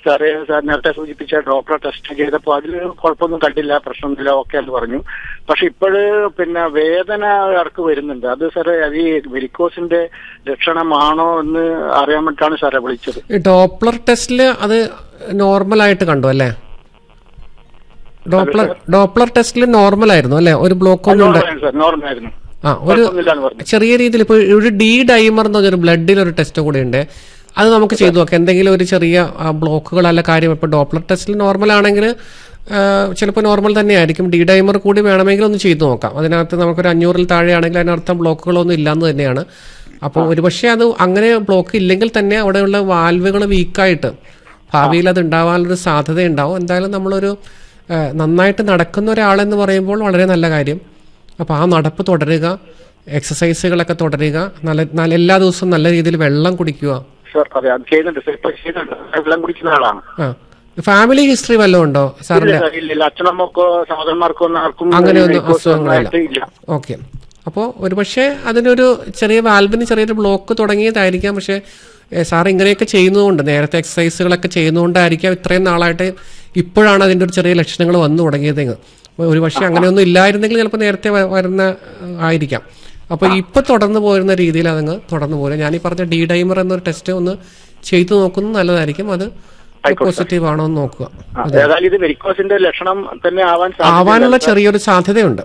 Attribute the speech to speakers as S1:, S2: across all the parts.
S1: Sir sir നേരത്തെ സൂചിപ്പിച്ച ഡോക്ടറെ ടെസ്റ്റ് ചെയ്തപ്പോൾ അതിൽ കുഴപ്പമൊന്നും കണ്ടില്ല പ്രശ്നമൊന്നുമില്ല ഓക്കെ എന്ന് പറഞ്ഞു പക്ഷെ ഇപ്പോഴ് പിന്നെ വേദന ഇടക്ക് വരുന്നുണ്ട് അത് സാറേ അത് ഈ വെരിക്കോസിന്റെ ലക്ഷണമാണോ എന്ന് അറിയാൻ വേണ്ടിയിട്ടാണ് സാറെ വിളിച്ചത്
S2: ഈ ഡോപ്ലർ ടെസ്റ്റിൽ അത് നോർമൽ ആയിട്ട് കണ്ടു അല്ലേ ഡോപ്ലർ ഡോപ്ലർ ടെസ്റ്റിൽ നോർമൽ ആയിരുന്നു അല്ലേ ഒരു ബ്ലോക്ക് ഒന്നും ഉണ്ട്
S1: നോർമലായിരുന്നു സാർ നോർമലായിരുന്നു
S2: ആ ഒരു
S1: കുഴപ്പമൊന്നുമില്ല എന്ന് പറഞ്ഞു
S2: ചെറിയ രീതിയിൽ ഇപ്പോൾ ഒരു ഡി ഡൈമർ എന്ന് പറഞ്ഞൊരു ബ്ലഡിൽ ഒരു ടെസ്റ്റ് കൂടെ ഉണ്ട് അത് നമുക്ക് ചെയ്തു നോക്കാം എന്തെങ്കിലും ഒരു ചെറിയ ബ്ലോക്കുകൾ അല്ല കാര്യം ഇപ്പോൾ ഡോപ്ലർ ടെസ്റ്റിൽ നോർമൽ ആണെങ്കിൽ ചിലപ്പോൾ നോർമൽ തന്നെയായിരിക്കും ഡി ഡൈമർ കൂടി വേണമെങ്കിൽ ഒന്ന് ചെയ്തു നോക്കാം അതിനകത്ത് നമുക്കൊരു അഞ്ഞൂറിൽ താഴെയാണെങ്കിൽ അതിനർത്ഥം ബ്ലോക്കുകളൊന്നും ഇല്ലാന്ന് തന്നെയാണ് അപ്പോൾ ഒരുപക്ഷെ അത് അങ്ങനെ ബ്ലോക്ക് ഇല്ലെങ്കിൽ തന്നെ അവിടെയുള്ള വാൽവുകൾ വീക്കായിട്ട് ഭാവിയിൽ അത് ഉണ്ടാവാനൊരു സാധ്യത ഉണ്ടാവും എന്തായാലും നമ്മളൊരു ആ, നന്നായിട്ട് നടക്കുന്ന ഒരാളെന്ന് പറയുമ്പോൾ വളരെ നല്ല കാര്യം അപ്പോൾ ആ നടപ്പ് തുടരുക എക്സസൈസുകളൊക്കെ തുടരുക നല്ല നല്ല എല്ലാ ദിവസവും നല്ല രീതിയിൽ വെള്ളം കുടിക്കുക
S1: സാർ അതെ അത് ചെയ്യുന്നുണ്ട് സാർ ഇപ്പൊ ചെയ്യുന്നുണ്ട് വെള്ളം കുടിക്കുന്ന ആളാണ്
S2: ആ ഫാമിലി ഹിസ്റ്ററി വല്ലതും ഉണ്ടോ
S1: ഇല്ല
S2: സാറിന്റെ
S1: സാർ ഇല്ല ഇല്ല അച്ഛനമ്മക്കോ സഹോദരന്മാർക്കോ ഒന്നും ആർക്കും
S2: അങ്ങനെയൊന്നും
S1: varicose
S2: അസുഖങ്ങളില്ല
S1: ഒന്നായിട്ട് ഇല്ല
S2: ഓക്കെ അപ്പോൾ ഒരുപക്ഷെ അതിനൊരു ചെറിയ വാൽവിന് ചെറിയൊരു ബ്ലോക്ക് തുടങ്ങിയതായിരിക്കാം പക്ഷേ ഏ, സാർ ഇങ്ങനെയൊക്കെ ചെയ്യുന്നതുകൊണ്ട് നേരത്തെ എക്സസൈസുകളൊക്കെ ചെയ്യുന്നതുകൊണ്ടായിരിക്കാം ഇത്രയും നാളായിട്ട് ഇപ്പോഴാണ് അതിൻ്റെ ഒരു ചെറിയ ലക്ഷണങ്ങൾ വന്നു തുടങ്ങിയതെങ്കിൽ ഒരു പക്ഷേ അങ്ങനെയൊന്നും ഇല്ലായിരുന്നെങ്കിൽ ചിലപ്പോൾ നേരത്തെ വ- വരുന്ന ഏ, ആയിരിക്കാം അപ്പോൾ ഇപ്പോൾ തുടർന്ന് പോരുന്ന രീതിയിൽ അതങ്ങ് തുടർന്ന് പോരും ഞാൻ ഈ പറഞ്ഞ ഡി ഡൈമർ എന്നൊരു ടെസ്റ്റ് ഒന്ന് ചെയ്തു നോക്കുന്നത് നല്ലതായിരിക്കും അത് പോസിറ്റീവ് ആണോ എന്ന് നോക്കുക
S1: ആ, ഏതായാലും ഇത് വെരിക്കോസിന്റെ ലക്ഷണം തന്നെ ആവാൻ
S2: ആവാനുള്ള ചെറിയൊരു സാധ്യതയുണ്ട്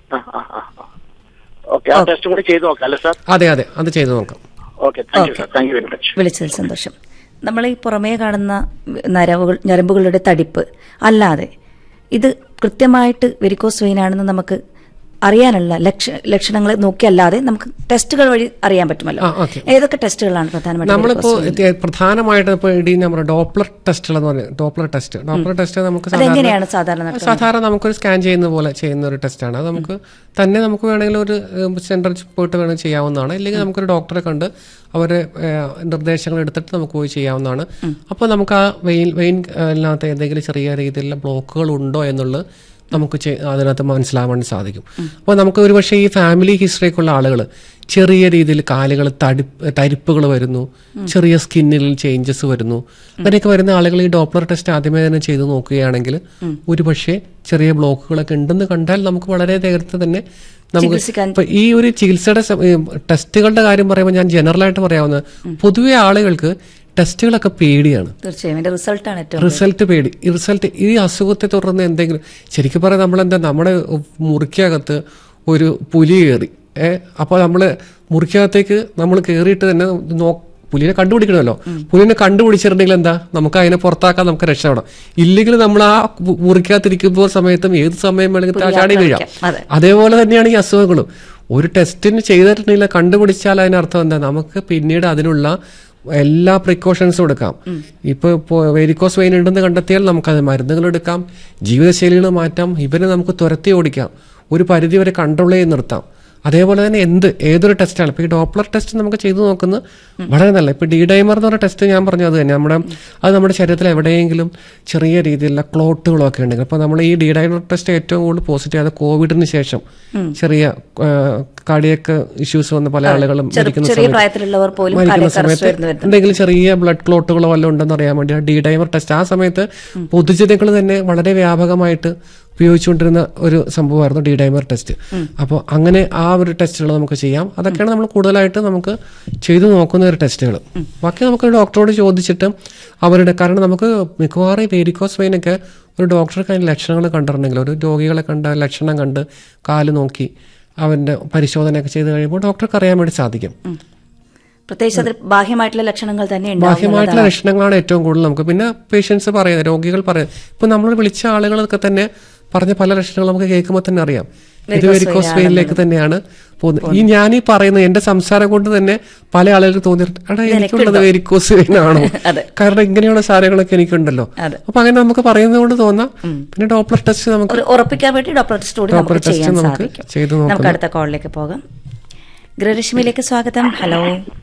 S1: ഓക്കെ ആ ടെസ്റ്റ് കൂടി ചെയ്ത് നോക്കാം അല്ലേ സാർ
S2: അതെ അതെ അത് ചെയ്തു നോക്കാം
S1: okay thank you sir thank you very much
S3: വിളിച്ചതിൽ സന്തോഷം നമ്മൾ ഈ പുറമേ കാണുന്ന നരവുകൾ ഞരമ്പുകളുടെ തടിപ്പ് അല്ലാതെ ഇത് കൃത്യമായിട്ട് വെരിക്കോസ് വെയിൻ ആണെന്ന് നമുക്ക് അറിയാനുള്ള ലക്ഷ ലക്ഷണങ്ങൾ നോക്കിയല്ലാതെ നമുക്ക് ടെസ്റ്റുകൾ വഴി അറിയാൻ പറ്റുമല്ലോ
S2: ആ, ഓക്കെ.
S3: ഏതൊക്കെ ടെസ്റ്റുകളാണ് പ്രധാനമായിട്ടും
S2: നമ്മളിപ്പോ
S3: varicose vein?
S2: ഇത് പ്രധാനമായിട്ട് ഇപ്പോൾ ഇടി നമ്മുടെ ഡോപ്ലർ ടെസ്റ്റുകൾ എന്ന് പറയുന്നത് ഡോപ്ലർ ടെസ്റ്റ് ഡോപ്ലർ ടെസ്റ്റ് നമുക്ക്
S3: അതെങ്ങനെയാണ് സാധാരണ നടത്തുന്നത്?
S2: സാധാരണ നമുക്കൊരു സ്കാൻ ചെയ്യുന്ന പോലെ ചെയ്യുന്ന ഒരു ടെസ്റ്റാണ് അത് നമുക്ക് തന്നെ നമുക്ക് വേണമെങ്കിൽ ഒരു സെന്ററിൽ പോയിട്ട് വേണമെങ്കിൽ ചെയ്യാവുന്നതാണ് ഇല്ലെങ്കിൽ നമുക്കൊരു ഡോക്ടറെ കണ്ട് അവരെ ഏഹ്, നിർദ്ദേശങ്ങൾ എടുത്തിട്ട് നമുക്ക് പോയി ചെയ്യാവുന്നതാണ് അപ്പോൾ നമുക്ക് ആ വെയിൻ വെയിൻ അതിനകത്ത് എന്തെങ്കിലും ചെറിയ രീതിയിലുള്ള ബ്ലോക്കുകൾ ഉണ്ടോ എന്നുള്ളത് നമുക്ക് ചെ- അതിനകത്ത് മനസ്സിലാവാൻ സാധിക്കും അപ്പോൾ നമുക്ക് ഒരുപക്ഷെ ഈ ഫാമിലി ഹിസ്റ്ററിയൊക്കെ ഉള്ള ആളുകൾ ചെറിയ രീതിയിൽ കാലുകൾ തടി തരിപ്പുകൾ വരുന്നു ചെറിയ സ്കിന്നിൽ ചേഞ്ചസ് വരുന്നു അങ്ങനെയൊക്കെ വരുന്ന ആളുകൾ ഈ ഡോപ്ലർ ടെസ്റ്റ് ആദ്യമേ തന്നെ ചെയ്ത് നോക്കുകയാണെങ്കിൽ ഒരുപക്ഷെ ചെറിയ ബ്ലോക്കുകളൊക്കെ ഉണ്ടെന്ന് കണ്ടാൽ നമുക്ക് വളരെ നേരത്തെ തന്നെ നമുക്ക്
S3: ചികിത്സിക്കാൻ
S2: ഇപ്പൊ ഈ ഒരു ചികിത്സയുടെ സ- ഈ ടെസ്റ്റുകളുടെ കാര്യം പറയുമ്പോൾ ഞാൻ ജനറൽ ആയിട്ട് പറയാവുന്നത് പൊതുവെ ആളുകൾക്ക് ടെസ്റ്റുകളൊക്കെ പേടിയാണ്
S3: തീർച്ചയായും അതിന്റെ റിസൾട്ടാണ് ഏറ്റവും
S2: റിസൾട്ട് പേടി ഈ റിസൾട്ട് ഈ അസുഖത്തെ തുടർന്ന് എന്തെങ്കിലും ശരിക്കും പറയാം നമ്മളെന്താ നമ്മുടെ മുറിക്കകത്ത് ഒരു പുലി കയറി ഏ അപ്പോൾ നമ്മൾ മുറിക്കകത്തേക്ക് നമ്മൾ കയറിയിട്ട് തന്നെ നോ പുലിനെ കണ്ടുപിടിക്കണമല്ലോ പുലിനെ കണ്ടുപിടിച്ചിട്ടുണ്ടെങ്കിൽ എന്താ നമുക്ക് അതിനെ പുറത്താക്കാൻ നമുക്ക് രക്ഷപ്പെടാം ഇല്ലെങ്കിൽ നമ്മൾ ആ മു- മുറിക്കകത്തിരിക്കുമ്പോൾ സമയത്തും ഏത് സമയം വേണമെങ്കിൽ ചാടി വീഴാം
S3: അതെ.
S2: അതേപോലെ തന്നെയാണ് ഈ അസുഖങ്ങളും ഒരു ടെസ്റ്റിന് ചെയ്തിട്ടുണ്ടെങ്കിൽ കണ്ടുപിടിച്ചാൽ അതിനർത്ഥം എന്താ നമുക്ക് പിന്നീട് അതിനുള്ള എല്ലാ പ്രിക്കോഷൻസും എടുക്കാം ഇപ്പൊ വെരിക്കോസ് വെയിൻ ഉണ്ടെന്ന് കണ്ടെത്തിയാൽ നമുക്കത് മരുന്നുകൾ എടുക്കാം ജീവിതശൈലികൾ മാറ്റാം ഇവരെ നമുക്ക് തുരത്തി ഓടിക്കാം ഒരു പരിധി വരെ കൺട്രോൾ ചെയ്ത് നിർത്താം അതേപോലെ തന്നെ എന്ത് ഏതൊരു ടെസ്റ്റാണ് ഇപ്പൊ ഈ ഡോപ്ലർ ടെസ്റ്റ് നമുക്ക് ചെയ്തു നോക്കുന്നത് വളരെ നല്ല ഇപ്പൊ ഡി ഡൈമർ എന്ന് പറഞ്ഞ ടെസ്റ്റ് ഞാൻ പറഞ്ഞു അത് തന്നെ നമ്മുടെ അത് നമ്മുടെ ശരീരത്തിൽ എവിടെയെങ്കിലും ചെറിയ രീതിയിലുള്ള ക്ലോട്ടുകളൊക്കെ ഉണ്ടെങ്കിൽ അപ്പൊ നമ്മൾ ഈ ഡി ഡൈമർ ടെസ്റ്റ് ഏറ്റവും കൂടുതൽ പോസിറ്റീവ് അത് കോവിഡിന് ശേഷം ചെറിയ കാർഡിയക്ക് ഇഷ്യൂസ് വന്ന പല ആളുകളും
S3: ചെറു-
S2: മരിക്കുന്ന
S3: ചെറിയ
S2: സമയത്ത്
S3: പ്രായത്തിലുള്ളവർ പോലും
S2: മരിക്കുന്ന
S3: cardiac arrest
S2: സമയത്ത്
S3: വരുന്നു വരുന്നു.
S2: എന്തെങ്കിലും ചെറിയ ബ്ലഡ് ക്ലോട്ടുകളോ വല്ലതും ഉണ്ടെന്ന് അറിയാൻ വേണ്ടി ആ ഡി ഡൈമർ ടെസ്റ്റ് ആ സമയത്ത് പൊതുജനങ്ങൾ തന്നെ വളരെ വ്യാപകമായിട്ട് ഉപയോഗിച്ചുകൊണ്ടിരുന്ന ഒരു സംഭവമായിരുന്നു ഡി ഡൈമർ ടെസ്റ്റ് അപ്പോൾ അങ്ങനെ ആ ഒരു ടെസ്റ്റുകൾ നമുക്ക് ചെയ്യാം അതൊക്കെയാണ് നമ്മൾ കൂടുതലായിട്ട് നമുക്ക് ചെയ്തു നോക്കുന്ന ഒരു ടെസ്റ്റുകൾ ബാക്കി നമുക്ക് ഡോക്ടറോട് ചോദിച്ചിട്ട് അവരുടെ കാരണം നമുക്ക് മിക്കവാറും ഈ വേരിക്കോസ് വെയിനൊക്കെ ഒരു ഡോക്ടർക്ക് അതിന്റെ ലക്ഷണങ്ങൾ കണ്ടിട്ടുണ്ടെങ്കിൽ ഒരു രോഗികളെ കണ്ട ലക്ഷണം കണ്ട് കാല് നോക്കി അവന്റെ പരിശോധനയൊക്കെ ചെയ്ത് കഴിയുമ്പോൾ ഡോക്ടർക്ക് അറിയാൻ വേണ്ടി സാധിക്കും
S3: പ്രത്യേകിച്ച് അതിൽ ബാഹ്യമായിട്ടുള്ള ലക്ഷണങ്ങൾ തന്നെ
S2: ബാഹ്യമായിട്ടുള്ള ലക്ഷണങ്ങളാണ് ഏറ്റവും കൂടുതൽ നമുക്ക് പിന്നെ പേഷ്യൻസ് പറയുന്നത് രോഗികൾ പറയുന്നത് ഇപ്പൊ നമ്മൾ വിളിച്ച ആളുകളൊക്കെ തന്നെ പറഞ്ഞ പല ലക്ഷണങ്ങൾ നമുക്ക് കേൾക്കുമ്പോൾ തന്നെ അറിയാം ഇത് വെരിക്കോസ് വെയിനിലേക്ക് തന്നെയാണ് പോകുന്നത് ഈ ഞാൻ ഈ പറയുന്നത് എന്റെ സംസാരം കൊണ്ട് തന്നെ പല ആളുകൾക്ക് തോന്നിയിട്ട് എടാ എനിക്കുള്ളത് വെരിക്കോസ് വെയിൻ ആണോ
S3: അതെ.
S2: കാരണം ഇങ്ങനെയുള്ള സാധനങ്ങളൊക്കെ എനിക്കുണ്ടല്ലോ
S3: അതെ.
S2: അപ്പൊ അങ്ങനെ നമുക്ക് പറയുന്നത് കൊണ്ട് തോന്നാം പിന്നെ ഡോപ്ലർ ടെസ്റ്റ് നമുക്ക്
S3: ഒരു ഉറപ്പിക്കാൻ വേണ്ടി ഡോക്ടർ ടെസ്റ്റ് കൂടി നമുക്ക്
S2: ഡോപ്ലർ ടെസ്റ്റ്
S3: ചെയ്യാൻ
S2: നമുക്ക്
S3: സാധിക്കും
S2: ചെയ്തു നോക്കാം.
S3: നമുക്ക് അടുത്ത കോളിലേക്ക് പോകാം ഗൃഹലക്ഷ്മിയിലേക്ക് സ്വാഗതം ഹലോ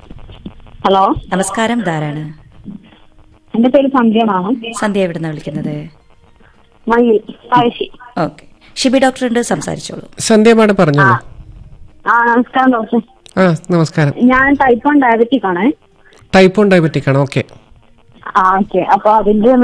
S4: ഹലോ
S3: നമസ്കാരം ധാരാണ്
S4: എന്റെ പേര് സന്ധ്യ എന്നാണ്
S3: സന്ധ്യ എവിടുന്ന വിളിക്കുന്നത്
S4: മയിൽ ആവശ്യം
S3: ഓക്കെ ഷിബി ഡോക്ടർ ഉണ്ട് സംസാരിച്ചോളൂ
S2: സന്ധ്യ മാഡം പറഞ്ഞോളൂ
S4: ആ നമസ്കാരം ഡോക്ടർ
S2: ആ നമസ്കാരം
S4: ഞാൻ ടൈപ്പ് വൺ ഡയബറ്റിക് ആണ്
S2: ടൈപ്പ് വൺ ഡയബറ്റിക് ആണ് ഓക്കെ
S4: ആ ഓക്കെ അപ്പൊ അതിന്റെ